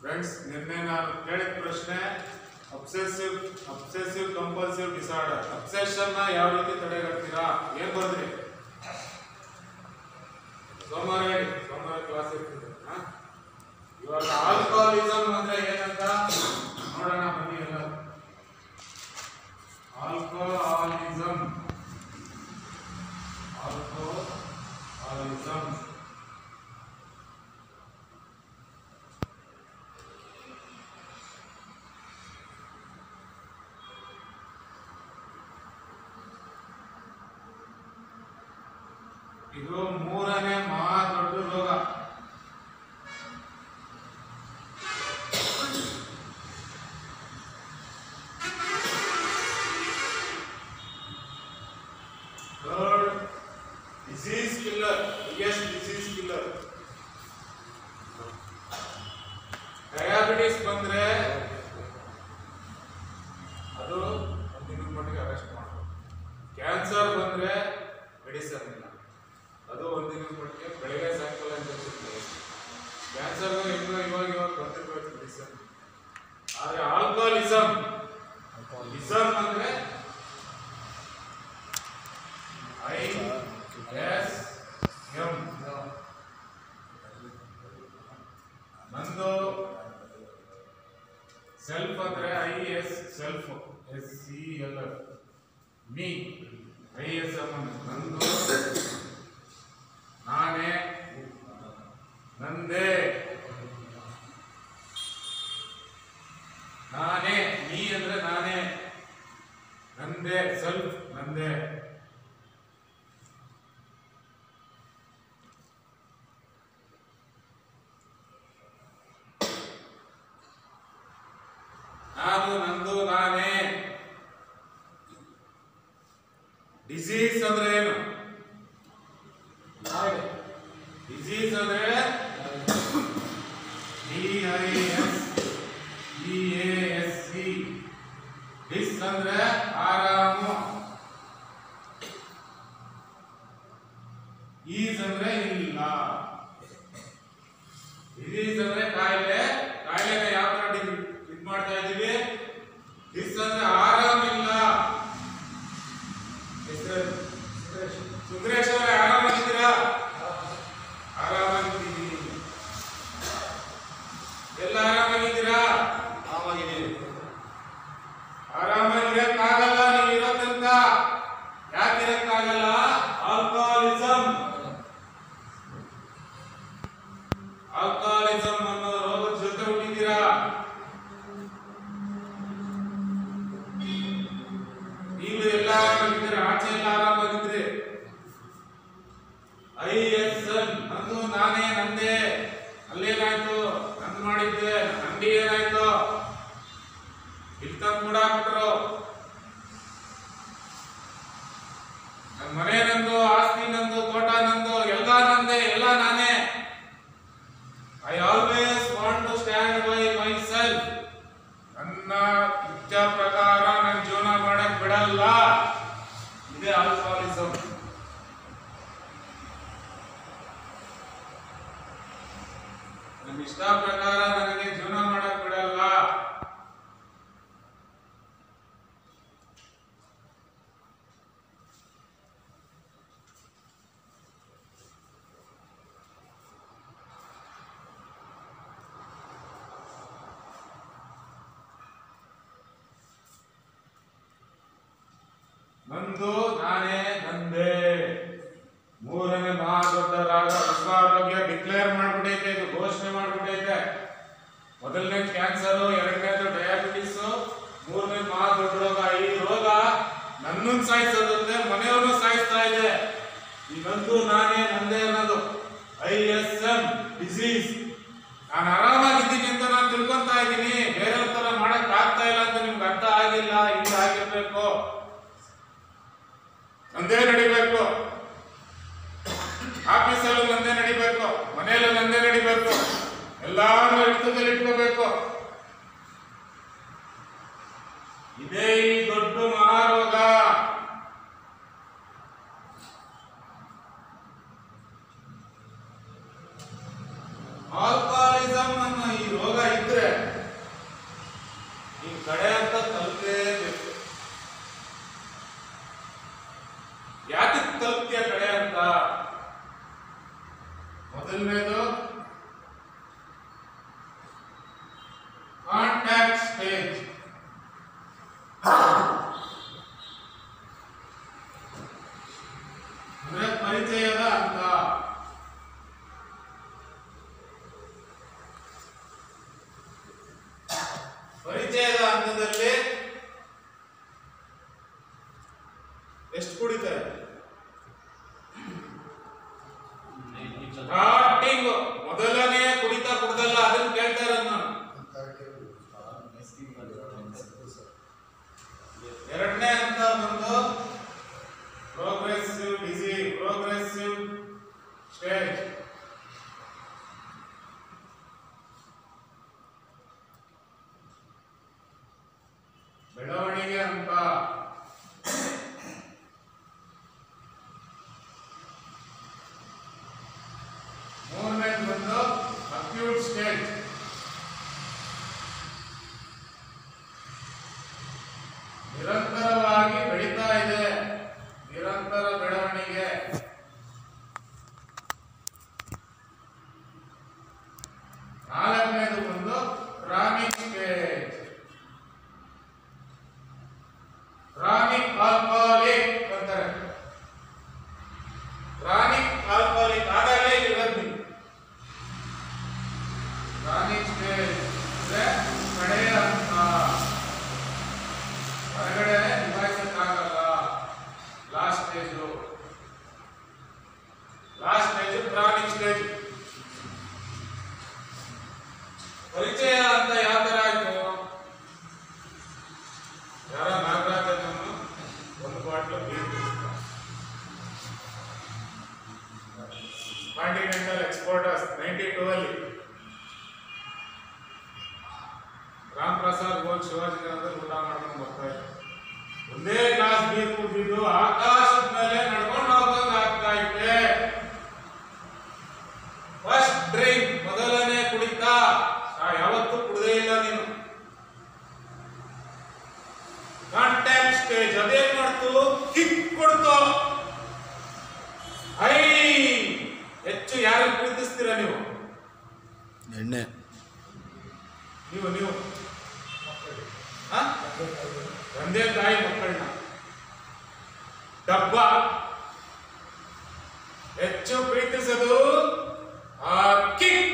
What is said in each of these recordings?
Friends ನಿನ್ನೆ ನಾನು ಕೇಳಿದ ಪ್ರಶ್ನೆ obsessive obsessive compulsive disorder obsession ನ ಯಾವ ರೀತಿ ತಡೆಗಟ್ತೀರಾ ಏನ್ ಬರ್ದ್ರಿ ಸೋಮವಾರ ಹೇಳಿ ಸೋಮವಾರ ಕ್ಲಾಸ್ ಇರ್ತದೆ ಹಾ? ಇವಾಗ ಆಲ್ಕೋಹಾಲಿಸಮ್ ಅಂದ್ರೆ ಏನಂತ ನೋಡೋಣ ಬನ್ನಿ ಎಲ್ಲ ಆಲ್ಕೋಹಾಲಿಸಮ್ ಆಲ್ಕೋಹಾಲಿಸಮ್ ಇದು ಮೂರನೇ ಮಹಾ ದೊಡ್ಡ ರೋಗ third disease killer biggest disease killer diabetes ಬಂದ್ರೆ ಅದು ಒಂದಿನ ಮಟ್ಟಿಗೆ ಅರೆಸ್ಟ್ ಮಾಡ್ಬೋದು ಕ್ಯಾನ್ಸರ್ ಬಂದ್ರೆ ಮೆಡಿಸನ್ ಇಲ್ಲ ಅದು ಒಂದಿನ ಮಟ್ಟಿಗೆ ಬೆಳಗ್ಗೆ ಸಾಯಂಕಾಲ ಇಂಜೆಕ್ಷನ್ ಕ್ಯಾನ್ಸರ್ ಇನ್ನೂ ಇವಾಗ ಇವಾಗ ಬಂದಿರ್ಬೇಕು ಮೆಡಿಸನ್ ಆದ್ರೆ ಆಲ್ಕೋಹಾಲಿಸಮ್ ಇಸಮ್ ಅಂದ್ರೆ ಐ ಎಸ್ ಎಂ ನಂದು ಸೆಲ್ಫ್ ಅಂದ್ರೆ I S self S C L F me I S M ನಂದು ನಾನೇ ನಂದೇ ನಾನೇ ನೀ ಅಂದ್ರೆ ನಾನೇ ನಂದೇ ಸೆಲ್ಫ್ ನಂದೇ ನಾನು ನಂದು ನಾನೇ ಡಿಸೀಸ್ ಅಂದ್ರೆ ಏನು ಡಿಸೀಸ್ ಅಂದ್ರೆ D I S E A S C dis ಅಂದ್ರೆ ಆರಾಮು ಈಸ್ ಅಂದ್ರೆ ಇಲ್ಲ ಡಿಸೀಸ್ ಅಂದ್ರೆ ಕಾಯಿಲೆ ಕಾಯಿಲೆನ ಯಾವ ತರ ಇದು ಮಾಡ್ತಾ ಇದೀವಿ ಡಿಸ್ ಅಂದ್ರೆ ಆರಾಮಿಲ್ಲ ಹೆಸರು ಸುಂದರೇಶ್ ಅವರೇ ಆರಾಮಾಗಿದ್ದೀರಾ ಆರಾಮಾಗಿದ್ದೀವಿ ಎಲ್ಲ ಆರಾಮಾಗಿದ್ದೀರಾ ಆರಾಮಾಗಿರಕ್ಕಾಗಲ್ಲ ನೀವು ಇರೋ ತನಕ ಯಾಕೆ ಇರಕ್ಕಾಗಲ್ಲ ಆಲ್ಕೋಹಾಲಿಸಮ್ ಆಲ್ಕೋಹಾಲಿಸಮ್ ಅನ್ನೋ ರೋಗದ ಜೊತೆ ಹುಟ್ಟಿದ್ದೀರಾ ನೀವು ಎಲ್ಲ ಆರಾಮಾಗಿದ್ದೀರಾ ಆಚೆ ಎಲ್ಲ ಆರಾಮಾಗಿದ್ರಿ ಐ ಎಸ್ ಎನ್ ನಂದು ನಾನೇ ನಂದೇ ಅಲ್ಲೇನಾಯ್ತು ನಂದು ಮಾಡಿದ್ದೆ ನಂದಿ ಏನಾಯ್ತು ಇಲ್ಲಿ ತಂದು ಕೂಡ ಹಾಕ್ಬಿಟ್ರು ನನ್ನ ಮನೆ ನಂದು ಆಸ್ತಿ ನಂದು ತೋಟ ನಂದು ಎಲ್ಲ ನಂದೇ ಎಲ್ಲ ನಾನೇ I always want to stand by myself ನನ್ನ ಇಚ್ಛಾ ಪ್ರಕಾರ ನನ್ನ ಜೀವನ ಮಾಡಕ್ ಬಿಡಲ್ಲ ಇದೇ ಆಲ್ಕೋಹಾಲಿಸಮ್ ನನ್ನ ಇಷ್ಟ ಪ್ರಕಾರ ನನಗೆ ಜೀವನ ಮಾಡಕ್ ಬಿಡಲ್ಲ ನಂದು ನಾನೇ ನಂದೇ ಮೂರನೇ ಮಹಾ ದೊಡ್ಡ ರಾಗ ವಿಶ್ವ ಆರೋಗ್ಯ ಡಿಕ್ಲೇರ್ ಮಾಡ್ಬಿಟ್ಟೈತೆ ಇದು ಘೋಷಣೆ ಮಾಡ್ಬಿಟ್ಟೈತೆ ಮೊದಲನೇ ಕ್ಯಾನ್ಸರ್ ಎರಡನೇದು ಡಯಾಬಿಟಿಸ್ ಮೂರನೇ ಮಹಾ ದೊಡ್ಡ ರೋಗ ಈ ರೋಗ ನನ್ನನ್ನು ಸಾಯಿಸೋದಲ್ಲದೆ ಮನೆಯವ್ರನ್ನು ಸಾಯಿಸ್ತಾ ಇದೆ ಈ ನಂದು ನಾನೇ ನಂದೇ ಅನ್ನೋದು ಐ ಎಸ್ ಎಂ ಡಿಸೀಸ್ ನಾನು ಆರಾಮಾಗಿದ್ದೀನಿ ಅಂತ ನಾನು ತಿಳ್ಕೊಂತಾ ಇದ್ದೀನಿ ಬೇರೆಯವ್ರ ತರ ಮಾಡಕ್ ಆಗ್ತಾ ಇಲ್ಲ ಅಂತ ನಿಮ್ಗೆ ಅರ್ಥ ಆಗಿಲ್ಲ ಹಿಂಗೆ ಆಗಿರ್ಬೇಕು ನಂದೇ ನಡಿಬೇಕು ಆಫೀಸಲ್ಲೂ ನಂದೇ ನಡಿಬೇಕು ಮನೆಯಲ್ಲೂ ನಂದೇ ನಡಿಬೇಕು ಎಲ್ಲಾರು ಹಿಡಿತದಲ್ಲಿ ಇಟ್ಕೋಬೇಕು ಇದೇ ಈ ದೊಡ್ಡ ಮಹಾರೋಗ ಆಲ್ಕೋಹಾಲಿಸಮ್ ಅನ್ನೋ ಈ ರೋಗ ಇದ್ರೆ ಕಡೆ ಅಂತ ತಲುಪಲೇಬೇಕು ಯಾಕೆ ತಲುಪ್ತೀಯ ಕಡೆ ಅಂತ ಮೊದಲನೇದು ಕಾಂಟ್ಯಾಕ್ಟ್ ಸ್ಟೇಜ್ ಅಂದ್ರೆ ಪರಿಚಯದ ಹಂತ ಪರಿಚಯದ ಹಂತದಲ್ಲಿ ಎಷ್ಟು ಕುಡಿತಾರೆ ಸ್ಟಾರ್ಟಿಂಗ್ ಮೊದಲನೇ ಕುಡಿತಾ ಕುಡ್ದಲ್ಲ ಅದನ್ನ ಕೇಳ್ತಾ ಇರೋದು ನಾನು ಎರಡನೇ ಹಂತ ಬಂದು ಪ್ರೋಗ್ರೆಸಿವ್ ಡಿಸೀಸ್ ಪ್ರೋಗ್ರೆಸಿವ್ ಸ್ಟೇಜ್ ಬೆಳವಣಿಗೆ ಹಂತ ಮೂರನೇದು ಬಂದು ಅಕ್ಯೂಟ್ ಸ್ಟೇಜ್ ನಿರಂತರವಾಗಿ ಬೆಳೀತಾ ಇದೆ ನಿರಂತರ ಬೆಳವಣಿಗೆ ನಾಲ್ಕನೇದು ಬಂದು ಕ್ರಾನಿಕ್ ಸ್ಟೇಜ್ ಕ್ರಾನಿಕ್ ಆಲ್ಕೋಹಾಲಿಕ್ ಅಂತಾರೆ ಕ್ರಾನಿಕ್ ಆಲ್ಕೋಹಾಲಿಕ್ ಆಗಲೇ ಇರೋದು ನೀವು ಕ್ರಾನಿಕ್ ಸ್ಟೇಜ್ ಅಂದ್ರೆ ಕಡೆಯ ಹಂತ ಹೊರಗಡೆ ನಿಭಾಯಿಸಕ್ಕಾಗಲ್ಲ last stage last stage chronic stage ಪರಿಚಯ ಅಂತ ಯಾವ ತರ ಆಯ್ತು ಯಾರ ನಾಗರಾಜನನ್ನು ಒಂದು ಬಾಟ್ಲು ನೀರು ಕಾಂಟಿನೆಂಟಲ್ ಎಕ್ಸ್ಪೋರ್ಟರ್ಸ್ ನೈಂಟಿ ಟೂ ಅಲ್ಲಿ ರಾಮ್ ಪ್ರಸಾದ್ ಹೋಗಿ ಶಿವಾಜಿನಗರದಲ್ಲಿ ಊಟ ಮಾಡ್ಕೊಂಡು ಬರ್ತಾ ಇದ್ರು ಒಂದೇ ಗ್ಲಾಸ್ ನೀರು ಕುಡಿದಿದ್ದು ಆಕಾಶದ ಮೇಲೆ ನಡ್ಕೊಂಡು ಹೋಗಂಗ್ ಆಗ್ತಾ ಇತ್ತೆ ಫಸ್ಟ್ ಡ್ರಿಂಕ್ ಮೊದಲನೇ ಕುಡಿತಾ ಆ, ಯಾವತ್ತೂ ಕುಡದೇ ಇಲ್ಲ ನೀನು ಕಾಂಟ್ಯಾಕ್ಟ್ ಸ್ಟೇಜ್ ಅದೇನ್ ಮಾಡ್ತು ಕಿಕ್ ಕೊಡ್ತು ಐ ಹೆಚ್ಚು ಯಾರು ಪ್ರೀತಿಸ್ತೀರಾ ನೀವು ಎಣ್ಣೆ ನೀವು ನೀವು ಹ? ತಂದೆ ತಾಯಿ ಮಕ್ಕಳನ್ನ ಡಬ್ಬ ಹೆಚ್ಚು ಪ್ರೀತಿಸೋದು ಆ ಕಿಕ್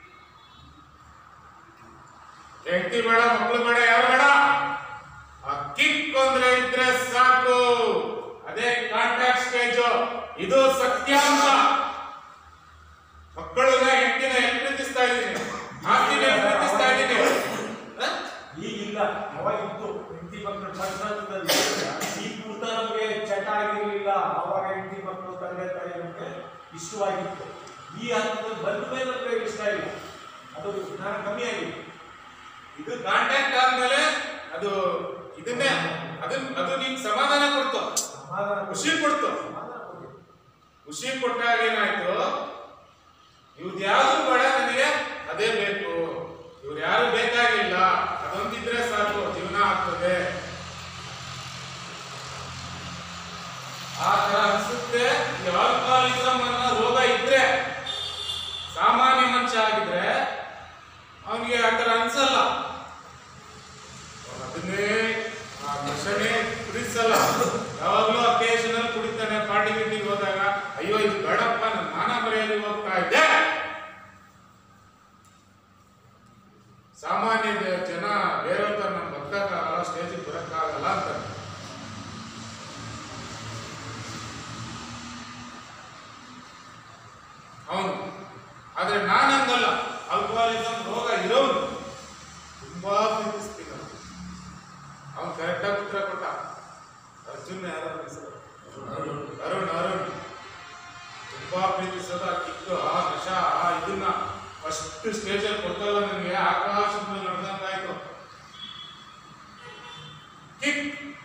ಹೆಂಡತಿ ಬೇಡ ಮಕ್ಕಳು ಬೇಡ ಯಾರು ಬೇಡ ಆ ಕಿಕ್ ಅಂದ್ರೆ ಇದ್ರೆ ಸಾಕು ಅದೇ ಕಾಂಟ್ಯಾಕ್ಟ್ ಸ್ಟೇಜ್ ಇದು ಸತ್ಯಾಂಶ ಮಕ್ಕಳನ್ನ ಹೆಂಡತಿನ ಎಲ್ಲಿ ಪ್ರೀತಿಸ್ತಾ ಇದ್ದೀನಿ ಆಸ್ತಿನ ಎಲ್ಲಿ ಪ್ರೀತಿಸ್ತಾ ಇದ್ದೀನಿ ಹ? ಈಗಿಲ್ಲ ಅವಾಗ ಇತ್ತು ಹೆಂಡತಿ ಮಕ್ಕಳು ಸಂಸಾರದಲ್ಲಿ ಈ ಕುರ್ತ ನಮಗೆ ಚಟ ಆಗಿರ್ಲಿಲ್ಲ ಅವಾಗ ಹೆಂಡತಿ ಮಕ್ಕಳು ತಂದೆ ತಾಯಿ ನಮಗೆ ಇಷ್ಟವಾಗಿತ್ತು ಈ ಹಂತದಲ್ಲಿ ಬಂದ ಮೇಲೆ ನಮಗೆ ಇಷ್ಟ ಇಲ್ಲ ಅದು ಜ್ಞಾನ ಕಮ್ಮಿ ಆಗಿದೆ ಇದು ಕಾಂಟ್ಯಾಕ್ಟ್ ಆದ್ಮೇಲೆ ಅದು ಇದನ್ನೇ ಅದನ್ನ ಅದು ನಿಂಗೆ ಸಮಾಧಾನ ಕೊಡ್ತು ಸಮಾಧಾನ ಖುಷಿ ಕೊಡ್ತು ಸಮಾಧಾನ ಕೊಡಿ. ಖುಷಿ ಕೊಟ್ಟಾಗ ಏನಾಯ್ತು ಇವ್ದು ಯಾವ್ದು ಬೇಡ ನನಗೆ ಅದೇ ಬೇಕು ಇವ್ರು ಯಾರು ಬೇಕಾಗಿಲ್ಲ ಅದೊಂದಿದ್ರೆ ಸಾಕು ಜೀವನ ಆಗ್ತದೆ ಆ ತರ ಅನ್ಸುತ್ತೆ ಈ ಆಲ್ಕೋಹಾಲಿಸಮ್ ಅನ್ನೋ ರೋಗ ಇದ್ರೆ ಸಾಮಾನ್ಯ ಮನುಷ್ಯ ಆಗಿದ್ರೆ ಅವನಿಗೆ ಆ ತರ ಅನ್ಸಲ್ಲ ಅವ್ನು ಅದನ್ನೇ ಆ ನಶೆನೇ ಕುಡಿಸಲ್ಲ ಯಾವಾಗಲೂ ಅಕೇಶನಲ್ ಕುಡಿತಾನೆ ಪಾರ್ಟಿ ಗೀಟಿಗೆ ಹೋದಾಗ ಅಯ್ಯೋ ಇದು ಬೇಡಪ್ಪ ನನ್ನ ಮಾನ ಮರ್ಯಾದೆ ಹೋಗ್ತಾ ಇದ್ದೆ ಸಾಮಾನ್ಯ ಜನ ಬೇರೆಯವ್ರ ತರ ನಮ್ಮ ಬದುಕಕ್ಕಾಗಲ್ಲ ಸ್ಟೇಜಿಗೆ ಬರಕ್ಕಾಗಲ್ಲ ಅಂತಾರೆ ಅವನು ಆದ್ರೆ ನಾನು ಹಂಗಲ್ಲ ಆಲ್ಕೋಹಾಲಿಸಮ್ ರೋಗ ಇರೋನು ತುಂಬಾ ಪ್ರೀತಿಸ್ತೀನಿ ಅವ್ನು. ಅವ್ನು ಕರೆಕ್ಟಾಗಿ ಉತ್ತರ ಕೊಟ್ಟ ಅರ್ಜುನ್ ಯಾರ ಹೆಸರು ಅರುಣ್ ಅರುಣ್ ತುಂಬಾ ಪ್ರೀತಿಸೋದು ಆ ಕಿಕ್ಕು ಆ ನಶ ಆ ಇದನ್ನ ಫಸ್ಟ್ ಸ್ಟೇಜಲ್ಲಿ ಕೊಡ್ತಲ್ಲ ನನಗೆ ಆಕಾಶದ ಮೇಲೆ ನಡೆದಂಗಾಯ್ತು ಕಿಕ್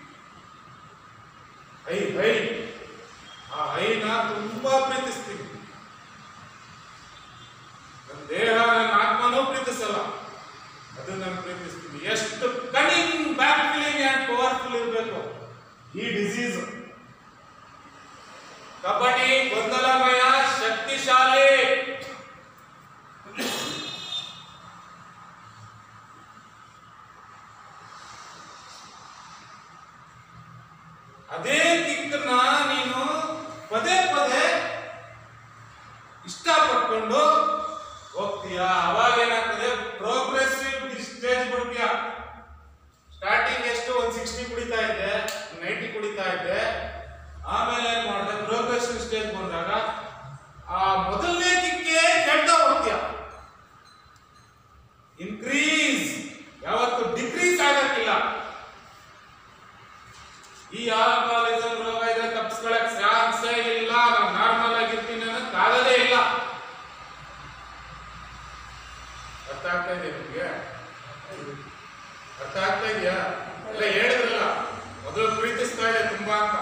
ಹೈ ಹೈ ಆ ಹೈನ ತುಂಬಾ ಪ್ರೀತಿಸ್ತೀನಿ ನನ್ನ ದೇಹ ನನ್ನ ಆತ್ಮನೂ ಪ್ರೀತಿಸಲ್ಲ ಅದು ನಾನು ಪ್ರೀತಿಸ್ತೀನಿ ಎಷ್ಟು ಕಣಿಂಗ್ ಈ ಡಿಸೀಸ್ ಕಬಡ್ಡಿ ಗೊಂದಲಮಯ ಶಕ್ತಿಶಾಲಿ ಅದೇ ದಿಕ್ಕನ್ನ ನೀನು ಪದೇ ಪದೇ ಇಷ್ಟಪಟ್ಕೊಂಡು ಹೋಗ್ತೀಯ ಅವಾಗ ಏನಾಗ್ತದೆ ಪ್ರೋಗ್ರೆಸಿವ್ ಸ್ಟೇಜ್ ಬಿಡ್ತೀಯ ಸ್ಟಾರ್ಟಿಂಗ್ ಎಷ್ಟು ಒಂದ್ ಸಿಕ್ಸ್ಟಿ ಕುಡಿತಾ ಇದ್ದೆ ನೈಂಟಿ ಕುಡಿತಾ ಇದ್ದೆ ಆಮೇಲೆ ಏನ್ ಮಾಡಿದೆ ಪ್ರೋಗ್ರೆಸಿವ್ ಸ್ಟೇಜ್ ಬಂದಾಗ ಆ ಮೊದಲನೇ ಕಿಕ್ಕೆ ಕೆಡ್ತಾ ಹೋಗ್ತೀಯ ಇನ್ಕ್ರೀಸ್ ಯಾವತ್ತು ಡಿಕ್ರೀಸ್ ಆಗಕ್ಕಿಲ್ಲ ಈ ಆಲ್ಕೋಹಾಲಿಸಂ ರೋಗ ಇದೆ ತಪ್ಪಿಸ್ಕೊಳಕ್ ಚಾನ್ಸೇ ಇಲ್ಲ ನಾನು ನಾರ್ಮಲ್ ಆಗಿರ್ತೀನಿ ಅನ್ನೋದಕ್ಕೆ ಆಗದೇ ಇಲ್ಲ ಅರ್ಥ ಆಗ್ತಾ ಇದೆ ನಿಮಗೆ ಅರ್ಥ ಆಗ್ತಾ ಇದೆಯಾ ಎಲ್ಲ ಹೇಳಿದ್ರಲ್ಲ ಮೊದಲು ಪ್ರೀತಿಸ್ತಾ ಇದೆ ತುಂಬಾ ಅಂತ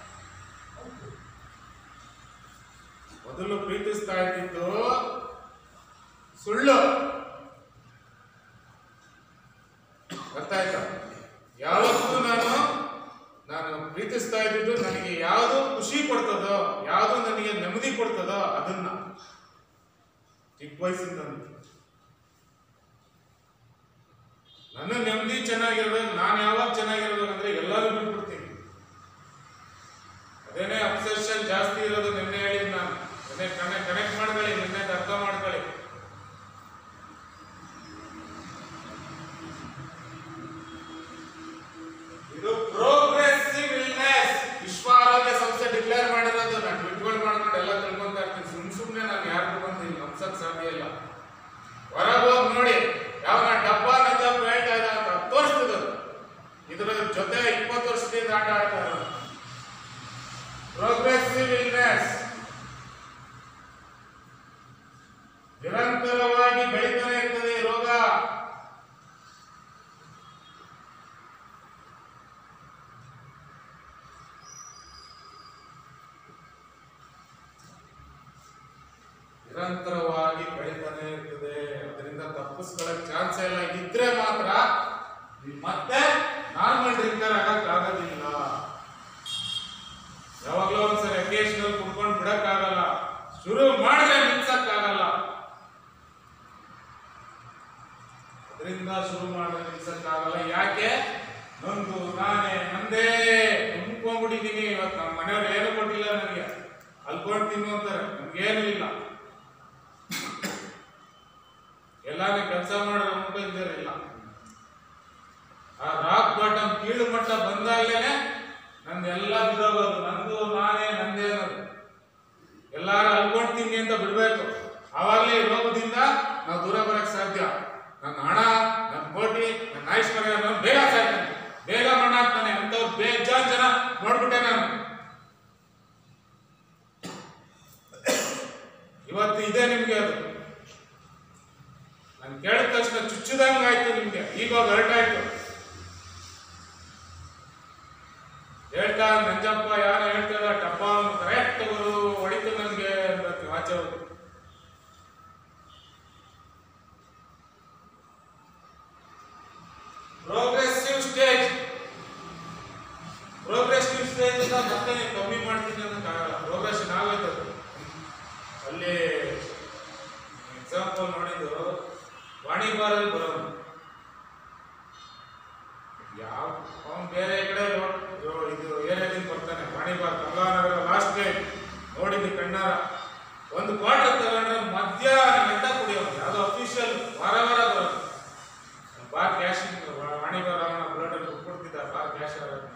ಮೊದಲು ಪ್ರೀತಿಸ್ತಾ ಇದ್ದಿದ್ದು ಸುಳ್ಳು ಅರ್ಥ ಆಯ್ತಾ ಯಾವತ್ತೂ ನಾನು ನಾನು ಪ್ರೀತಿಸ್ತಾ ಇದ್ದಿದ್ದು ನನಗೆ ಯಾವುದು ಖುಷಿ ಕೊಡ್ತದೋ ಯಾವುದು ನನಗೆ ನೆಮ್ಮದಿ ಕೊಡ್ತದೋ ಅದನ್ನ ಚಿಕ್ಕ ವಯಸ್ಸಿಂದ ನನ್ನ ನೆಮ್ಮದಿ ಚೆನ್ನಾಗಿರ್ಬೇಕು ನಾನು ಯಾವಾಗ ಚೆನ್ನಾಗಿರ್ಬೇಕು ಅಂದ್ರೆ ಎಲ್ಲರೂ ಬಿಟ್ಬಿಡ್ತೀನಿ ಅದೇನೇ ಅಬ್ಸೆಷನ್ ಜಾಸ್ತಿ ಇರೋದು ನಿನ್ನೆ ಹೇಳಿದ್ ನಾನು ನಿನ್ನೆ ಕನೆಕ್ಟ್ ಕನೆಕ್ಟ್ ಮಾಡ್ಕೊಳ್ಳಿ ನಿನ್ನೆ ಅರ್ಥ ಮಾಡ್ಕೊಳ್ಳಿ ಇದು ಪ್ರೋಗ್ರೆಸಿವ್ ಇಲ್ನೆಸ್ ವಿಶ್ವ ಆರೋಗ್ಯ ಸಂಸ್ಥೆ ಡಿಕ್ಲೇರ್ ಮಾಡಿರೋದು ನಾನು ಟ್ವಿಟ್ಗಳು ಮಾಡ್ಕೊಂಡು ಎಲ್ಲ ತಿಳ್ಕೊಂತ ಇರ್ತೀನಿ ಸುಮ್ ಸುಮ್ನೆ ನಾನು ಯಾರಿಗೂ ಬಂದು ಇಲ್ಲಿ ನಂಬ್ಸಕ್ ಸಾಧ್ಯ ಇಲ್ಲ ಹೊರಗೆ ಹೋಗಿ ನೋಡಿ ಯಾವ ಡಬ್ಬ ನಿಜ ಹೇಳ್ತಾ ಇದ್ದ ಅಂತ ತೋರಿಸ್ತದ ಇದ್ರ ಜೊತೆ ಇಪ್ಪತ್ತು ವರ್ಷದಿಂದ ಆಟ ಆಡ್ತಾ ಇರೋದು ಪ್ರೋಗ್ರೆಸಿವ್ ಇಲ್ನೆಸ್ ನಿರಂತರವಾಗಿ ಬೆಳೀತಾನೆ ಇರ್ತದೆ ಈ ರೋಗ ನಿರಂತರವಾಗಿ ಬೆಳೀತಾನೆ ಇರ್ತದೆ ಅದರಿಂದ ತಪ್ಪಿಸ್ಕೊಳ್ಳಕ್ ಚಾನ್ಸ್ ಇಲ್ಲ ಇದ್ರೆ ಮಾತ್ರ ನೀವ್ ಮತ್ತೆ ನಾರ್ಮಲ್ ಡ್ರಿಂಕರ್ ಆಗಕ್ ಆಗೋದಿಲ್ಲ ಯಾವಾಗ್ಲೋ ಒಂದ್ಸರಿ ಅಕೇಶನಲ್ ಕುಡ್ಕೊಂಡು ಬಿಡಕ್ ಆಗಲ್ಲ ಶುರು ಮಾಡಿದ್ರೆ ನಿಲ್ಸಕ್ ಆಗಲ್ಲ ಅದರಿಂದ ಶುರು ಮಾಡಿದ್ರೆ ನಿಲ್ಸಕ್ ಆಗಲ್ಲ ಯಾಕೆ ನೊಂದು ನಾನೇ ನಂದೇ ತುಂಬ್ಕೊಂಡ್ಬಿಟ್ಟಿದೀನಿ ಇವತ್ತು ನಮ್ಮ ಮನೆಯವ್ರು ಏನು ಕೊಟ್ಟಿಲ್ಲ ನನಗೆ ಅಲ್ಕೊಂಡು ತಿನ್ನು ಅಂತಾರೆ ನಮ್ಗೇನು ಇಲ್ಲ ಎಲ್ಲಾನು ಕೆಲಸ ಮಾಡಿದ್ರೆ ಊಟ ಇದ್ದಾರೆ ಇಲ್ಲ ಆ ರಾಕ್ ಬಾಟಮ್ ಕೀಳು ಮಟ್ಟ ಬಂದಾಗಲೇನೆ ನಂದೆಲ್ಲ ಬಿದ್ದೋಗೋದು ನಂದು ನಾನೇ ನಂದೇ ಅನ್ನೋದು ಎಲ್ಲಾರು ಅಲ್ಕೊಂಡ್ತೀನಿ ಅಂತ ಬಿಡ್ಬೇಕು ಆವಾಗಲೇ ಈ ರೋಗದಿಂದ ನಾವು ದೂರ ಬರಕ್ ಸಾಧ್ಯ ನನ್ನ ಹಣ ನನ್ನ ಕೋಟಿ ನನ್ನ ಐಶ್ವರ್ಯ ಅನ್ನೋದು ಬೇಗ ಸಾಯ್ತಾನೆ ಬೇಗ ಮಣ್ಣಾಗ್ತಾನೆ ಅಂತವ್ರು ಬೇಜಾನ್ ಜನ ನೋಡ್ಬಿಟ್ಟೆ ನಾನು ಇವತ್ತು ಇದೆ ನಿಮ್ಗೆ ಅದು ನಾನು ಕೇಳಿದ ತಕ್ಷಣ ಚುಚ್ಚಿದಂಗ ಆಯ್ತು ನಿಮ್ಗೆ ಈಗ ಹರ್ಟ್ ಆಯ್ತು ಹೇಳ್ತಾ ನಂಜಪ್ಪ ಯಾರೋ ಹೇಳ್ತಾರ ಟಪ್ಪ ಅವನು ಕರೆಕ್ಟ್ ಅವರು ಹೊಡಿತು ನನ್ಗೆ ಅಂತ ಆಚೆ ಹೋಗಿ ಪ್ರೋಗ್ರೆಸಿವ್ ಸ್ಟೇಜ್ ಪ್ರೋಗ್ರೆಸಿವ್ ಸ್ಟೇಜ್ ಇಂದ ಮತ್ತೆ ನೀವು ಕಮ್ಮಿ ಮಾಡ್ತೀನಿ ಅನ್ನೋಕ್ಕಾಗಲ್ಲ ಪ್ರೋಗ್ರೆಷನ್ ಆಗೋಯ್ತು ಅದು. ಅಲ್ಲಿ ಎಕ್ಸಾಂಪಲ್ ನೋಡಿದ್ದು ವಾಣಿಬಾರಲ್ಲಿ ಬರೋನು ಯಾವ ಅವನು ಬೇರೆ ಕಡೆ ರೋಡ್- ರೋ- ಇದು ಏರಿಯಾದಿಂದ ಬರ್ತಾನೆ ವಾಣಿಬಾರ್ ಕಮಲಾನಗರ ಲಾಸ್ಟ್ ಗೇಟ್ ನೋಡಿದ್ದು ಕಣ್ಣಾರ ಒಂದು ಕ್ವಾರ್ಟರ್ ತಗೊಂಡ್ರೆ ಮಧ್ಯಾಹ್ನ ಗಂಟ ಕುಡಿಯೋನು ಯಾವುದೋ ಅಫಿಷಿಯಲ್ ವಾರ ವಾರ ಬರೋದು ಬಾರ್ ಕ್ಯಾಶಿಂಗ್ ವಾಣಿಬಾರ್ ಅವನ ಬ್ಲಡ್ ಕೊಡ್ತಿದ್ದ ಬಾರ್ ಕ್ಯಾಶ್ ಆಗೋದು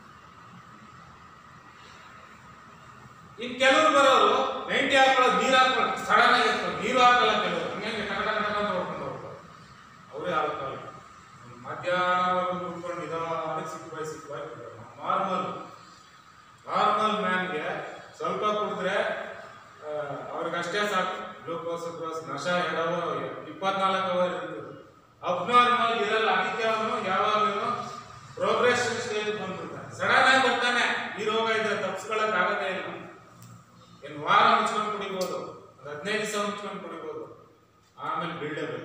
ಇನ್ ಕೆಲವರು ಬರೋರು ನೈಂಟಿ ಹಾಕೊಳ್ಳೋದು ನೀರು ಹಾಕೊಳ್ಳೋದು ಸಡನ್ ಆಗಿ ಎತ್ಕೊಳ್ಳೋದು ನೀರು ಹಾಕಲ್ಲ ಕೆಲವರು ಹಂಗೆ ಟಕ ಟಕ ಟಕ ಅಂತ ಹೊಡ್ಕೊಂಡು ಹೋಗ್ತಾರೆ ಅವರೇ ಹಾಕಲ್ಲ ಮಧ್ಯಾಹ್ನವರೆಗೂ ಕುತ್ಕೊಂಡು ನಿಧಾನಕ್ಕೆ ಸಿಕ್ಕುವ ಸಿಕ್ಕುವ ನಾರ್ಮಲ್ ನಾರ್ಮಲ್ ಮ್ಯಾನ್ಗೆ ಸ್ವಲ್ಪ ಕುಡಿದ್ರೆ ಅವ್ರಿಗಷ್ಟೇ ಸಾಕು ಗ್ಲೂಕೋಸ್ ಗ್ಲೂಕೋಸ್ ನಶ ಎರಡವ ಇಪ್ಪತ್ನಾಲ್ಕು ಅವರ್ ಇರ್ತದೆ ಅಬ್ನಾರ್ಮಲ್ ಇರಲ್ಲ ಅದಕ್ಕೆ ಅವನು ಯಾವಾಗಲೂ ಪ್ರೋಗ್ರೆಸ್ ಸ್ಟೇಜ್ ಬಂದ್ಬಿಡ್ತಾನೆ ಸಡನ್ ಆಗಿ ಬರ್ತಾನೆ ಈ ರೋಗ ಇದೆ ತಪ್ಪಿಸ್ಕೊಳಕ್ ಆಗದೇ ಇಲ್ಲ ಏನು ವಾರ ಮುಚ್ಕೊಂಡು ಕುಡಿಬೋದು ಒಂದು ಹದಿನೈದು ದಿವಸ ಮುಚ್ಕೊಂಡು ಕುಡಿಬೋದು ಆಮೇಲೆ ಬೀಳಲೇಬೇಕು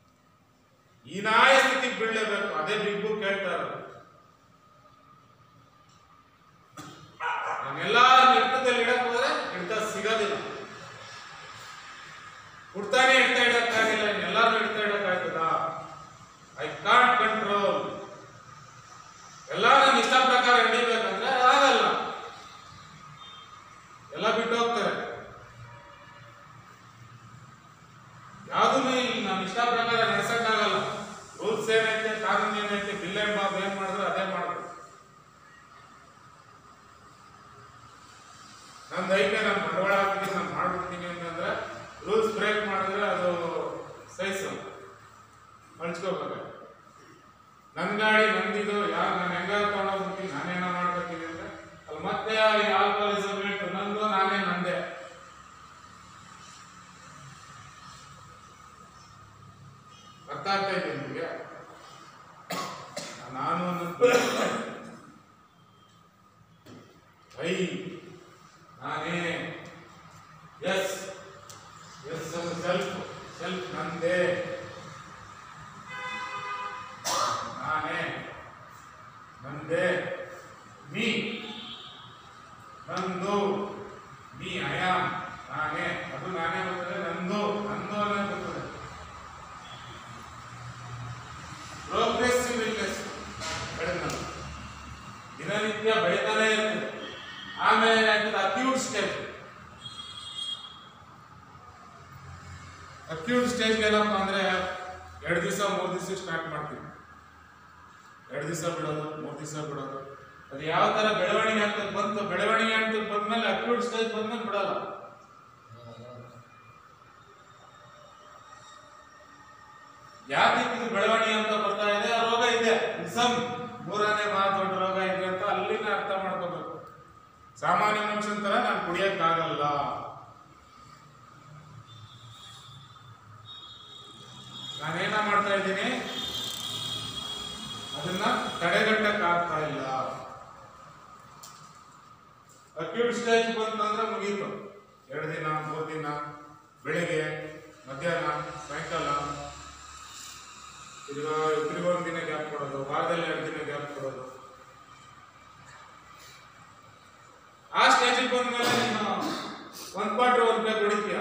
ಹೀನಾಯ ಸ್ಥಿತಿಗೆ ಬೀಳಲೇಬೇಕು ಅದೇ ಬಿಗ್ ಬುಕ್ ಹೇಳ್ತಾರೆ ನಮ್ಮ ಇಷ್ಟ ಪ್ರಕಾರ ನಡ್ಸಕ್ಕಾಗಲ್ಲ ರೂಲ್ಸ್ ಏನೈತೆ ಕಾನೂನು ಏನೈತೆ ಬಿಲ್ ಏನ್ ಬಾಬು ಏನ್ ಮಾಡಿದ್ರು ಅದೇ ಮಾಡ್ಬೇಕು ನಂದು ಐತೆ ನಾನು ಬಂಡವಾಳ ಹಾಕ್ತೀನಿ ನಾನು ಮಾಡ್ಬಿಡ್ತೀನಿ ಅಂತಂದ್ರೆ ರೂಲ್ಸ್ ಬ್ರೇಕ್ ಮಾಡಿದ್ರೆ ಅದು ಸೈಸು ಹಂಚ್ಕೋಬೇಕು ನನ್ನ ಗಾಡಿ ನಂದಿದು ಯಾರು ನಾನು ಹೆಂಗಾರು ತಗೊಂಡೋಗ್ಬಿಡ್ತೀನಿ ನಾನೇನೋ ಮಾಡ್ಕೊತೀನಿ ಅಂದ್ರೆ ಅಲ್ಲಿ ಮತ್ತೆ ಆಲ್ಕೋಹಾಲಿಸಮ್ ರೇಟ್ ನಂದು ನಾನೇ ನಂದೆ ಅರ್ಥ ಆಗ್ತಾ ಇದೆ ನಿಮಗೆ ನಾನು ಅನ್ನೋದು ಐ ನಾನೇ ಎಸ್ ಎಸ್ ಸೆಲ್ಫ್ ಸೆಲ್ಫ್ ನಂದೇ ನಾನೇ ನಂದೇ ಮೀ ನಂದು ಮೀ ಅಯಾಮ್ ನಾನೇ ಅದು ನಾನೇ ಬರ್ತದೆ ನಂದು ನಂದು ಅನ್ನೋದು ಬರ್ತದೆ ಪ್ರೋಗ್ರೆಸಿವ್ ಇಲ್ನೆಸ್ ಬೆಳೆದ ದಿನನಿತ್ಯ ಬೆಳೀತಾನೆ ಇರ್ತದೆ ಆಮೇಲೆ ಏನಾಗ್ತದೆ ಅಕ್ಯೂಟ್ ಸ್ಟೇಜ್ ಅಕ್ಯೂಟ್ ಸ್ಟೇಜ್ ಏನಪ್ಪ ಅಂದ್ರೆ ಎರಡು ದಿವಸ ಮೂರು ದಿವಸ ಸ್ಟಾರ್ಟ್ ಮಾಡ್ತೀವಿ ಎರಡು ದಿವಸ ಬಿಡೋದು ಮೂರು ದಿವಸ ಬಿಡೋದು ಅದು ಯಾವ ತರ ಬೆಳವಣಿಗೆ ಆಗ್ತದೆ ಬಂತು ಬೆಳವಣಿಗೆ ಆಗ್ತದೆ ಬಂದ್ಮೇಲೆ ಅಕ್ಯೂಟ್ ಸ್ಟೇಜ್ ಬಂದ್ಮೇಲೆ ಬಿಡಲ್ಲ ಯಾಕೆ ಇದು ಬೆಳವಣಿಗೆ ಅಂತ ಬರ್ತಾ ಇದೆ ಆ ರೋಗ ಇದೆ ಇಸಮ್ ಮೂರನೇ ಮಹಾ ದೊಡ್ಡ ರೋಗ ಇದೆ ಅಂತ ಅಲ್ಲಿನ ಅರ್ಥ ಮಾಡ್ಕೋಬೇಕು ಸಾಮಾನ್ಯ ಮನುಷ್ಯನ ತರ ನಾನು ಕುಡಿಯಕ್ಕಾಗಲ್ಲ ನಾನೇನ ಮಾಡ್ತಾ ಇದ್ದೀನಿ ಅದನ್ನ ತಡೆಗಟ್ಟಕ್ ಆಗ್ತಾ ಇಲ್ಲ ಅಕ್ಯೂಟ್ ಸ್ಟೇಜ್ ಬಂತಂದ್ರೆ ಮುಗೀತು ಎರಡು ದಿನ ಮೂರು ದಿನ ಬೆಳಿಗ್ಗೆ ಮಧ್ಯಾಹ್ನ ಸಾಯಂಕಾಲ ತಿರ್ಗಾ ತಿರ್ಗಾ ಒಂದು ದಿನ ಗ್ಯಾಪ್ ಕೊಡೋದು ವಾರದಲ್ಲಿ ಎರಡು ದಿನ ಗ್ಯಾಪ್ ಕೊಡೋದು ಆ ಸ್ಟೇಜಿಗೆ ಬಂದ್ಮೇಲೆ ನೀನು ಒಂದ್ ಕ್ವಾರ್ಟರ್ ಒಂದ್ ಬೇಕು ಹೊಡಿತೀಯ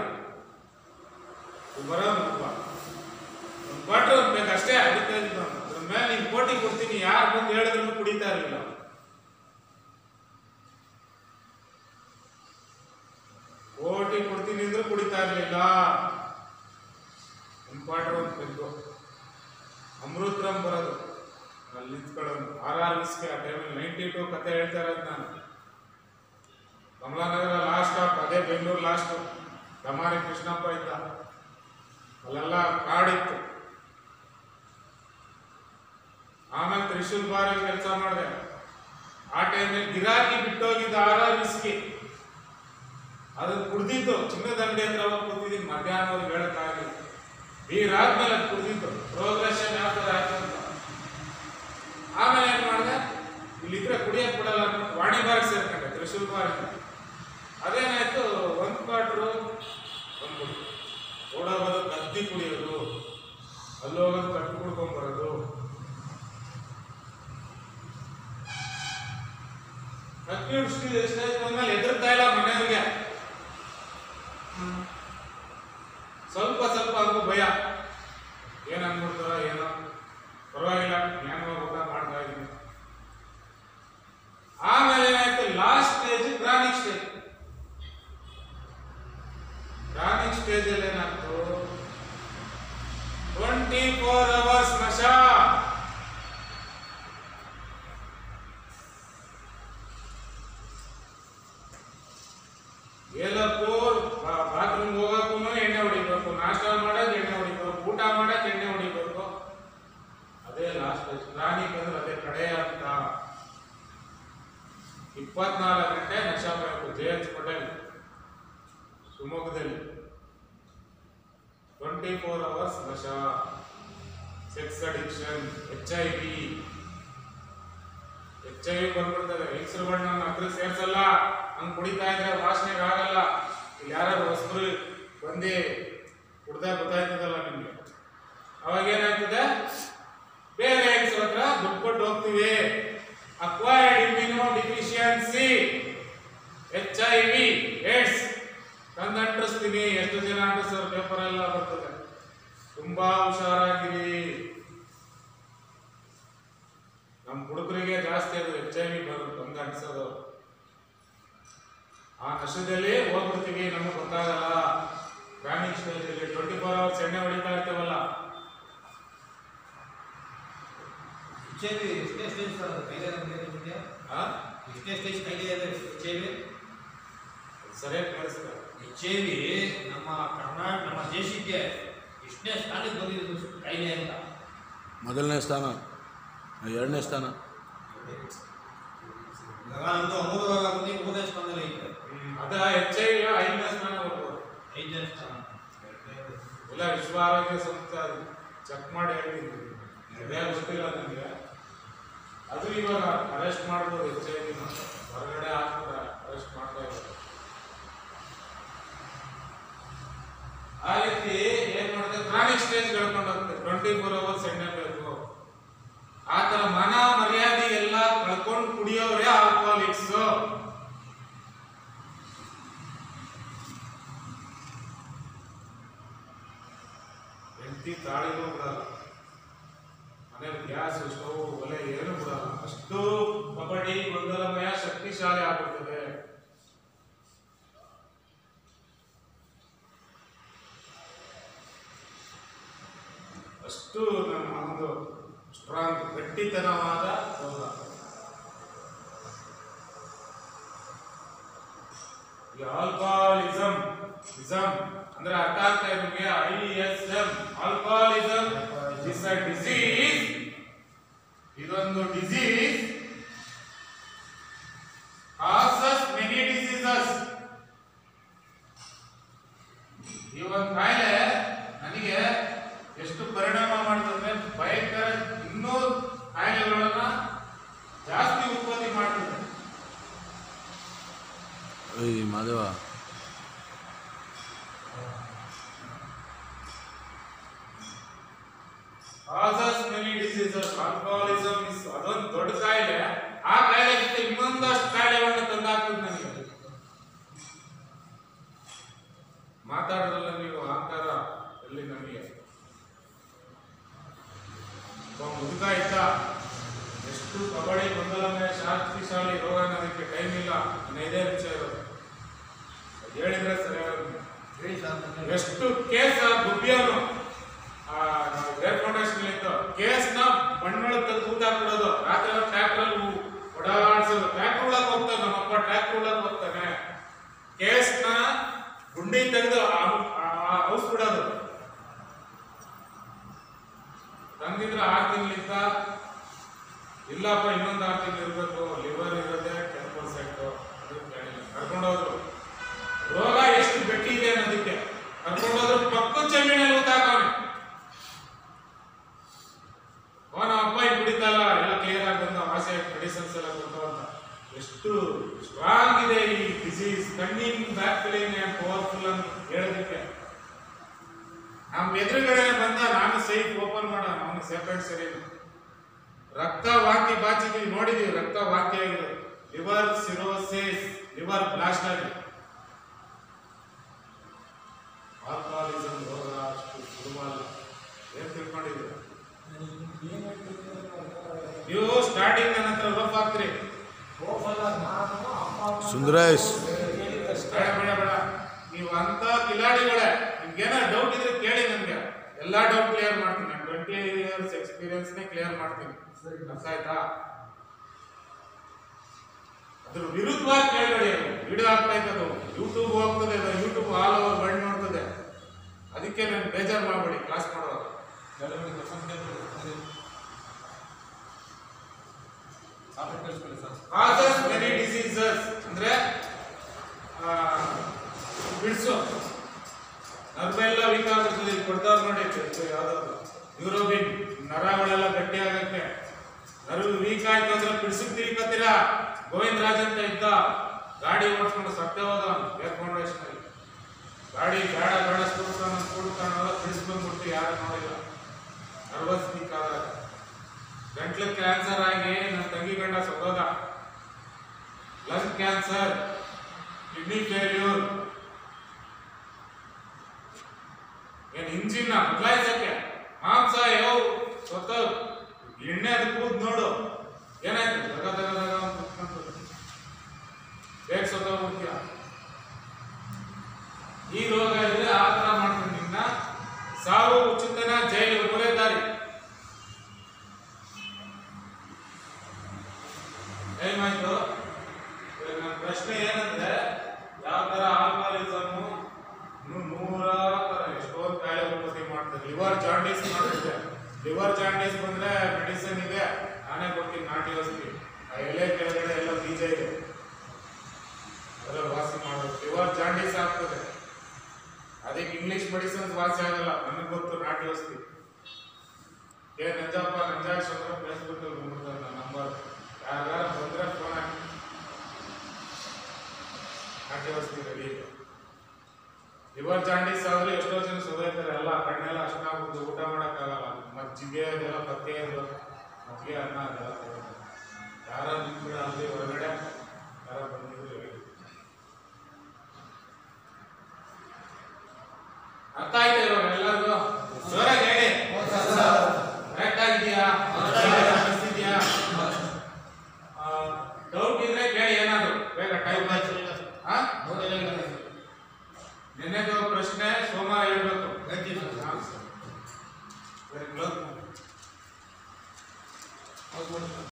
ಬರೋದು ಒಬ್ಬ ಒಂದ್ ಕ್ವಾರ್ಟರ್ ಒಂದ್ ಬೇಕು ಅಷ್ಟೇ ಹೊಡಿತಾ ಇದ್ದು ನಾನು ಅದ್ರ ಮೇಲೆ ನೀನ್ ಕೋಟಿ ಕೊಡ್ತೀನಿ ಯಾರು ಬಂದು ಹೇಳಿದ್ರು ಕುಡಿತಾ ಇರಲಿಲ್ಲ ಕೋಟಿ ಕೊಡ್ತೀನಿ ಅಂದ್ರೆ ಕುಡಿತಾ ಇರಲಿಲ್ಲ ಒಂದ್ ಕ್ವಾರ್ಟರ್ ಒಂದ್ ಬೇಕು ಅಮೃತರಂ ಬರೋದು ಅಲ್ಲಿ ನಿಂತ್ಕೊಳ್ಳೋದು ಆರ್ ಆರ್ ವಿಸ್ಕೆ ಆ ಟೈಮಲ್ಲಿ ನೈಂಟಿ ಟು ಕತೆ ಹೇಳ್ತಾ ಇರೋದು ನಾನು ಕಮಲಾನಗರ ಲಾಸ್ಟ್ ಸ್ಟಾಪ್ ಅದೇ ಬೆಂಗಳೂರು ಲಾಸ್ಟ್ ಗಮಾರಿ ಕೃಷ್ಣಪ್ಪ ಇದ್ದ ಅಲ್ಲೆಲ್ಲ ಕಾಡಿತ್ತು ಆಮೇಲೆ ತ್ರಿಶೂಲ್ ಬಾರಲ್ಲಿ ಕೆಲಸ ಮಾಡಿದೆ ಆ ಟೈಮಲ್ಲಿ ಗಿರಾಕಿ ಬಿಟ್ಟೋಗಿದ್ದ ಆರ್ ಆರ್ ವಿಸ್ಕಿ ಅದನ್ನ ಕುಡ್ದಿದ್ದು ಚಿನ್ನದ ಅಂಗಡಿ ಹತ್ರ ಹೋಗಿ ಕೂತಿದ್ದೀನಿ ಮಧ್ಯಾಹ್ನವ್ರಿಗೆ ಹೇಳಕ್ಕಾಗಲಿ ಬೀರಾದ್ಮೇಲೆ ಅದು ಕುಡ್ದಿದ್ದು ಪ್ರೋಗ್ರೆಷನ್ ಯಾವ ಥರ ಆಯ್ತು ಅಂತ ಆಮೇಲೆ ಏನ್ ಮಾಡಿದೆ ಇಲ್ಲಿದ್ರೆ ಕುಡಿಯಕ್ ಬಿಡಲ್ಲ ಅಂದ್ಬಿಟ್ಟು ವಾಣಿ ಬಾರ್ಗೆ ಸೇರ್ಕೊಂಡೆ ತ್ರಿಶೂಲ್ ಬಾರ್ಗೆ ಅದೇನಾಯ್ತು ಒಂದ್ ಕ್ವಾರ್ಟ್ರು ಒಂದು ಓಡೋಗೋದು ಗದ್ದಿ ಕುಡಿಯೋದು ಅಲ್ಲೋಗೋದು ಕಟ್ಟು ಕುಡ್ಕೊಂಬರೋದು ಅಕ್ಯೂಟ್ ಸ್ಟೇಜ್ ಬಂದ್ಮೇಲೆ ಎದುರ್ತಾ ಇಲ್ಲ ಮನೆಯವ್ರಿಗೆ ಸ್ವಲ್ಪ ಸ್ವಲ್ಪ ಹಂಗು ಭಯ ಏನ್ ಅನ್ಬಿಡ್ತಾರ ಏನೋ ಪರವಾಗಿಲ್ಲ ಜ್ಞಾನ ಊಟ ಮಾಡ್ತಾ ಇದ್ದೀನಿ ಆಮೇಲೆ ಏನಾಯ್ತು last stage chronic stage chronic stage ಅಲ್ಲಿ ಏನಾಯ್ತು ಟ್ವೆಂಟಿ ಫೋರ್ ಅವರ್ಸ್ ನಶಾ ಎಲ್ಲಕ್ಕೂ ಬಾತ್ರೂಮ್ ಹೋಗಕ್ಕೂ ಎಣ್ಣೆ ಹೊಡಿಬೇಕು ನಾಷ್ಟ ಮಾಡಕ್ ಎಣ್ಣೆ ಹೊಡಿಬೇಕು ಊಟ ಮಾಡಕ್ ಎಣ್ಣೆ ಹೊಡಿಬೇಕು ಅದೇ ಲಾಸ್ಟ್ ಕ್ರಾನಿಕ್ ಅಂದ್ರೆ ಅದೇ ಕಡೆ ಅಂತ ಇಪ್ಪತ್ನಾಲ್ಕು ಗಂಟೆ ನಶಾ ಬೇಕು ಜೆ ಎಚ್ ಪಟೇಲ್ ಶಿವಮೊಗ್ಗದಲ್ಲಿ ಟ್ವೆಂಟಿ ಫೋರ್ ಅವರ್ಸ್ ನಶಾ sex addiction H I V H I V ಬಂದ್ಬಿಡ್ತದೆ ಹೆಂಗಸರುಗಳು ನನ್ನ ಹತ್ರ ಸೇರ್ಸಲ್ಲ ಹಂಗ್ ಕುಡಿತಾ ಇದ್ರೆ ವಾಸನೆಗೆ ಆಗಲ್ಲ ಇಲ್ಲಿ ಯಾರು ಹೊಸಬ್ರು ಬಂದು ಕುಡ್ದಾಗ ಗೊತ್ತಾಯ್ತದಲ್ಲ ನಿಮ್ಗೆ ಅವಾಗ ಏನಾಗ್ತದೆ ಬೇರೆ ಹೆಂಗಸರ ಹತ್ರ ದುಡ್ಡು ಕೊಟ್ಟು ಹೋಗ್ತೀವಿ acquired immunodeficiency H I V AIDS ತಂದು ಅಂಟಿಸ್ತೀನಿ ಎಷ್ಟು ಜನ ಅಂಟಿಸೋರು ಪೇಪರ್ ಎಲ್ಲ ಬರ್ತದೆ ತುಂಬಾ ಹುಷಾರಾಗಿರಿ ನಮ್ಮ ಹುಡುಗರಿಗೆ ಜಾಸ್ತಿ ಅದು ಎಚ್ ಐ ವಿ ಬರೋದು ತಂದು ಅಂಟಿಸೋದು ಆ ನಶದಲ್ಲಿ ಹೋಗ್ಬಿಡ್ತೀವಿ ನಮಗೆ ಗೊತ್ತಾಗಲ್ಲ ಗ್ರಾಮೀಣ ಸ್ಟೇಜಲ್ಲಿ ಟ್ವೆಂಟಿ ಫೋರ್ ಫೋರ್ ಅವರ್ಸ್ ಎಣ್ಣೆ ಹೊಡಿತಾ ಇರ್ತೀವಲ್ಲ ಎಚ್ ಎಷ್ಟೇ ಸ್ಟೇಜ್ ಸರ್ ಅದು ಕೈಲೇ ಇದೆಯಾ ಆ? ಎಷ್ಟೇ ಸ್ಟೇಜ್ ಕೈಲೇ ಇದೆ ಎಚ್ ಐ ವಿ ಸರಿಯಾಗಿ ಕೇಳಿಸ್ತಾರೆ ಎಚ್ ಐ ವಿ ನಮ್ಮ ಕರ್ನಾಟಕ ನಮ್ಮ ದೇಶಕ್ಕೆ ಎಷ್ಟನೇ ಸ್ಥಾನಕ್ಕೆ ಬಂದಿರೋದು ಕೈಲೇ ಅಂತ ಮೊದಲನೇ ಸ್ಥಾನ ಎರಡನೇ ಸ್ಥಾನ ಇವಾಗ ನಮ್ದು ಅಮೂಲ ರೋಗ ಬಂದು ಮೂರನೇ ಸ್ಥಾನದಲ್ಲಿ ಐತೆ ಅದ ಎಚ್ ಐ ಐದನೇ ಸ್ಥಾನ ಬರ್ಬೋದು ಐದನೇ ಸ್ಥಾನ ಇಲ್ಲ ವಿಶ್ವ ಆರೋಗ್ಯ ಸಂಸ್ಥೆ ಅದು ಚೆಕ್ ಮಾಡಿ ಹೇಳ್ತೀನಿ ಅದೇ ಗೊತ್ತಿಲ್ಲ ನನಗೆ ಅದು ಇವಾಗ ಅರೆಸ್ಟ್ ಮಾಡ್ಬೋದು ಎಚ್ ಐ ಹೊರಗಡೆ ಹಾಕ್ತಾರೆ ಅರೆಸ್ಟ್ ಮಾಡ್ತಾ ಇದ್ದಾರೆ ಆ ರೀತಿ ಏನ್ ಮಾಡುತ್ತೆ ಕ್ರಾನಿಕ್ ಸ್ಟೇಜ್ ಕಳ್ಕೊಂಡು ಹೋಗ್ತದೆ ಟ್ವೆಂಟಿ ಫೋರ್ ಅವರ್ಸ್ ಎಣ್ಣೆ ಬೇಕು ಆ ತರ ಮನ ಮರ್ಯಾದೆ ಎಲ್ಲ ಕಳ್ಕೊಂಡು ಕುಡಿಯೋರೇ ಆಲ್ಕೋಹಾಲಿಕ್ಸ್ ಹೆಂಡತಿ ತಾಳಿನೂ ಬಿಡಲ್ಲ ಮನೇಲಿ ಗ್ಯಾಸ್ ಸ್ಟವ್ ಒಲೆ ಏನು ಬಿಡಲ್ಲ ಅಷ್ಟು ಕಬಡ್ಡಿ ಗೊಂದಲಮಯ ಶಕ್ತಿಶಾಲಿ ಆಗ್ಬಿಡ್ತದೆ ಅಷ್ಟು ನಮ್ಮ ಒಂದು ಸ್ಟ್ರಾಂಗ್ ಗಟ್ಟಿತನವಾದ ರೋಗ ಈ ಆಲ್ಕೋಹಾಲಿಸಮ್ ಇಸಮ್ ಅಂದ್ರೆ ಅರ್ಥ ಆಗ್ತಾ ಇದೆ ನಿಮಗೆ I S M alcoholism is a disease ಇದೊಂದು ಡಿಸೀಸ್ ಕಾಸಸ್ ಮೆನಿ ಡಿಸೀಸಸ್ ಈ ಒಂದು ಕಾಯಿಲೆ ನನಗೆ ಎಷ್ಟು ಪರಿಣಾಮ ಮಾಡ್ತದೆ ಭಯಂಕರ ಇನ್ನೂ ಕಾಯಿಲೆಗಳನ್ನ ಜಾಸ್ತಿ ಉತ್ಪತ್ತಿ ಮಾಡ್ತದೆ ಏಯ್ Madhava causes many diseases alcoholism is ಅದೊಂದು ದೊಡ್ಡ ಕಾಯಿಲೆ ಆ ಕಾಯಿಲೆ ಜೊತೆ ಇನ್ನೊಂದಷ್ಟು ಕಾಯಿಲೆಗಳನ್ನ ತಂದಾಕ್ತದೆ ನನಗೆ ಮಾತಾಡೋದ್ರಲ್ಲ ನೀವು ಆಕಾರ ಎಲ್ಲಿ ನನಗೆ ಒಬ್ಬ ಮುದುಕ ಇದ್ದ ಎಷ್ಟು ಕಬಡ್ಡಿ ಗೊಂದಲಮಯ ಶಾಸ್ತ್ರಿಶಾಲಿ ರೋಗ ನನಗೆ ಟೈಮ್ ಇಲ್ಲ ನನ್ನ ಇದೇ ವಿಷಯ ಇರೋದು ಅದ್ ಹೇಳಿದ್ರೆ ಸರಿಯಾಗಿ ಹೇಳಿ ಸರ್ ಎಷ್ಟು ಕೇಸ್ ಗುಬ್ಬಿಯವನು ರೇರ್ ಫೌಂಡೇಶನ್ ಇತ್ತು ಕೇಸ್ ನ ಮಣ್ಣೊಳಗೆ ತೆಗೆದು ಊಟ ಹಾಕ್ಬಿಡೋದು ರಾತ್ರಿ ಟ್ರ್ಯಾಕ್ಟರ್ ಓಡಾಡ್ಸೋದು ಟ್ರ್ಯಾಕ್ಟರ್ ಒಳಗೆ ಹೋಗ್ತಾನೆ ನಮ್ಮಪ್ಪ ಟ್ರ್ಯಾಕ್ಟರ್ ಒಳಗೆ ಹೋಗ್ತಾನೆ ಕೇಸ್ ನ ಗುಂಡಿ ತೆಗೆದು ಔಸ್ ಬಿಡೋದು ತಂದಿದ್ರೆ ಆರು ತಿಂಗಳಿಂದ ಇಲ್ಲಪ್ಪ ಇನ್ನೊಂದು ಆರು ತಿಂಗಳು ಇರಬೇಕು ಲಿವರ್ ಇರೋದೇ ಟೆನ್ ಪರ್ಸೆಂಟ್ ಕರ್ಕೊಂಡೋದ್ರು ರೋಗ ಎಷ್ಟು ಗಟ್ಟಿ ಇದೆ ಅನ್ನೋದಕ್ಕೆ ಕರ್ಕೊಂಡೋದ್ರು ಪಕ್ಕದ ಜಮೀನಲ್ಲಿ ಊತಾಕವನೆ ಅವನ ಅಪ್ಪ ಈಗ ಕುಡಿತಲ್ಲ ಎಲ್ಲ ಕ್ಲಿಯರ್ ಆಗಿ ಬಂದ ಆಸೆ ಮೆಡಿಸಿನ್ಸ್ ಎಲ್ಲ ಕೊಡ್ತಾವ ಅಂತ ಎಷ್ಟು ಸ್ಟ್ರಾಂಗ್ ಇದೆ ಈ ಡಿಸೀಸ್ ಕಣ್ಣಿನ ಬ್ಯಾಕ್ ಪೇನ್ ಪವರ್ಫುಲ್ ಅಂತ ಹೇಳೋದಕ್ಕೆ ನಮ್ಮ ಎದುರುಗಡೆ ಬಂದ ನಾನು ಸೈಟ್ ಓಪನ್ ಮಾಡ ಅವನು ಸೆಪರೇಟ್ ಸರಿ ರಕ್ತ ವಾಂತಿ ಬಾಚಿದೀವಿ ನೋಡಿದೀವಿ ರಕ್ತ ವಾಂತಿ ಆಗಿದೆ ಲಿವರ್ ಸಿರೋಸಿಸ್ ಲಿವರ್ ಬ್ಲಾಸ್ಟ್ ಆಗಿದೆ ಆಲ್ಕೋಹಾಲಿಸಮ್ ರೋಗ ಅಷ್ಟು ಸುಲಭ ಅಲ್ಲ ಏನ್ ತಿಳ್ಕೊಂಡಿದ್ದೀರ ನೀವು ಸ್ಟಾರ್ಟಿಂಗ್ ನನ್ನ ಹತ್ರ ರಫ್ ಆಗ್ತೀರಿ ಹೋಗಲ್ಲ ನಾನು ಅಪ್ಪ ಅಮ್ಮ ಸುಂದರೇಶ್ ಹೇಳಿದ್ದಷ್ಟೇ. ಬೇಡ ಬೇಡ ಬೇಡ ನೀವು ಅಂತ ಕಿಲಾಡಿಗಳೇ ನಿಮ್ಗೇನೋ ಡೌಟ್ ಇದ್ರೆ ಕೇಳಿ ನನಗೆ ಎಲ್ಲಾ ಡೌಟ್ ಕ್ಲಿಯರ್ ಮಾಡ್ತೀನಿ ನಾನು ಟ್ವೆಂಟಿ ಇಯರ್ಸ್ ಎಕ್ಸ್ಪೀರಿಯನ್ಸ್ನೇ ಕ್ಲಿಯರ್ ಮಾಡ್ತೀನಿ ಅರ್ಥ ಆಯ್ತಾ ಅದ್ರ ವಿರುದ್ಧವಾಗಿ ಕೇಳಬೇಡಿ ವಿಡಿಯೋ ಆಗ್ತಾ ಇದ್ದದು ಯೂಟ್ಯೂಬ್ ಹೋಗ್ತದೆ ಯೂಟ್ಯೂಬ್ ಆಲ್ ಓವರ್ ವರ್ಲ್ಡ್ ನೋಡ್ತದೆ ಅದಕ್ಕೆ ನಾನು ಬೇಜಾರು ಮಾಡಬೇಡಿ ಕ್ಲಾಸ್ ಮಾಡುವಾಗ ಕಾಸಸ್ ಮೆನಿ ಡಿಸೀಸಸ್ ಅಂದ್ರೆ ಬಿಡಿಸು ನರ್ವೆಲ್ಲ ವೀಕ್ ಆಗಿರ್ತದೆ ಇದು ಕೊಡ್ತಾವ್ರು ನೋಡಿ ಇದು ಯಾವ್ದಾದ್ರು ಯೂರೋಬಿನ್ ನರಗಳೆಲ್ಲ ಗಟ್ಟಿ ಆಗಕ್ಕೆ ನರ್ವ್ ವೀಕ್ ಆಯ್ತು ಅಂದ್ರೆ ಬಿಡಿಸಕ್ ತಿರ್ಕತ್ತೀರಾ ಗೋವಿಂದ ರಾಜ್ ಅಂತ ಇದ್ದ ಗಾಡಿ ಓಡಿಸ್ಕೊಂಡು ಸತ್ಯ ಹೋದ ಏರ್ ಫೌಂಡೇಶನ್ ಗಾಡಿ ಬೇಡ ಬೇಡ ಸ್ಕೂಡ್ತಾನ ಸ್ಕೂಡ್ತಾನ ಬಿಡಿಸ್ಕೊಂಡ್ಬಿಟ್ಟು ಯಾರು ನೋಡಿಲ್ಲ ನರ್ವಸ್ ವೀಕ್ ಆದಾಗ ಗಂಟ್ಲು ಕ್ಯಾನ್ಸರ್ ಆಗಿ ನನ್ನ ತಂಗಿ ಗಂಡ ಸತ್ತೋದ ಲಂಗ್ ಕ್ಯಾನ್ಸರ್ ಕಿಡ್ನಿ ಫೇಲ್ಯೂರ್ ಏನ್ ಇಂಜಿನ್ ಬದಲಾಯಿಸಕ್ಕೆ ಮಾಂಸ ಯಾವ ಸತ್ತ ಎಣ್ಣೆ ಅದು ಕೂದ್ ನೋಡು ಏನಾಯ್ತು ದಗ ದಗ ದಗ ಅಂತ ಕುತ್ಕೊಂತು. ಬೇಗ ಸತ್ತೋಗ್ಬಿಡ್ತೀಯ ಈ ರೋಗ ಇದ್ರೆ ಆ ಥರ ಮಾಡ್ತೀನಿ ನಿನ್ನ ಸಾವು ಉಚಿತನ ಜೈಲು ಮೂರೇ ದಾರಿ ಏನಾಯ್ತು ಇವಾಗ ನನ್ನ ಪ್ರಶ್ನೆ ಏನಂದ್ರೆ ಯಾವ ತರ ಆಲ್ಕೋಹಾಲಿಸಮ್ ನೂರಾರು ತರ ಎಷ್ಟೊಂದು ಕಾಯಿಲೆ ಉತ್ಪತ್ತಿ ಮಾಡ್ತಾರೆ ಲಿವರ್ ಜಾಂಡೀಸ್ ಮಾಡುತ್ತೆ ಲಿವರ್ ಜಾಂಡೀಸ್ ಬಂದ್ರೆ ಮೆಡಿಸಿನ್ ಇದೆ ನಾನೇ ಕೊಡ್ತೀನಿ ನಾಟಿ ಔಷಧಿ ಆ ಎಲೆ ಕೆಳಗಡೆ ಎಲ್ಲ ಬೀಜ ಇದೆ ಅದರಲ್ಲಿ ವಾಸಿ ಮಾಡೋದು ಲಿವರ್ ಜಾಂಡೀಸ್ ಆಗ್ತದೆ ಅದಕ್ಕೆ ಇಂಗ್ಲಿಷ್ ಮೆಡಿಸಿನ್ಸ್ ವಾಸಿ ಆಗಲ್ಲ ನನಗೆ ಗೊತ್ತು ನಾಟಿ ಔಷಧಿ ಏ ನಂಜಪ್ಪ ನಂಜಾಕ್ಷರ ಫೇಸ್ಬುಕ್ ಅಲ್ಲಿ ಬಂದ್ಬಿಡ್ತಾರೆ ನನ್ನ ನಂಬರ್ ಯಾರು ಬಂದ್ರೆ ಫೋನ್ ಹಾಕಿ ನಾಟಿ ಔಷಧಿ ರೆಡಿ ಇದೆ ಲಿವರ್ ಜಾಂಡೀಸ್ ಆದ್ರೆ ಎಷ್ಟೋ ಜನ ಸೋದೈತಾರೆ ಎಲ್ಲ ಕಣ್ಣೆಲ್ಲ ಅಷ್ಟಾಗ್ಬಿಟ್ಟು ಊಟ ಮಾಡೋಕ್ಕಾಗಲ್ಲ ಮಜ್ಜಿಗೆ ಅದೆಲ್ಲ ಪತ್ತೆ ಇದು ಮಜ್ಜಿಗೆ ಅನ್ನ ಅದೆಲ್ಲ ತಗೋತಾರೆ ಯಾರ ನಿಂತ್ಬಿಡ ಅಲ್ಲಿ ಹೊರಗಡೆ ಯಾರ ಬಂದಿದ್ರು ಹೇಳಿ ಅರ್ಥ ಆಯ್ತಾ ಇವಾಗ ಎಲ್ಲರಿಗೂ ಜೋರಾಗಿ ಹೇಳಿ ಕರೆಕ್ಟ್ ಆಗಿದೆಯಾ ಅನಿಸ್ತಿದ್ಯಾ ಡೌಟ್ ಇದ್ರೆ ಕೇಳಿ ಏನಾದ್ರು ಬೇಗ ಟೈಮ್ ಹಾ ನಿನ್ನೆದು ಪ್ರಶ್ನೆ ಸೋಮವಾರ ಹೇಳ್ಬೇಕು ಹಾ, ಸರಿ. ಸರಿ, close ಮಾಡು.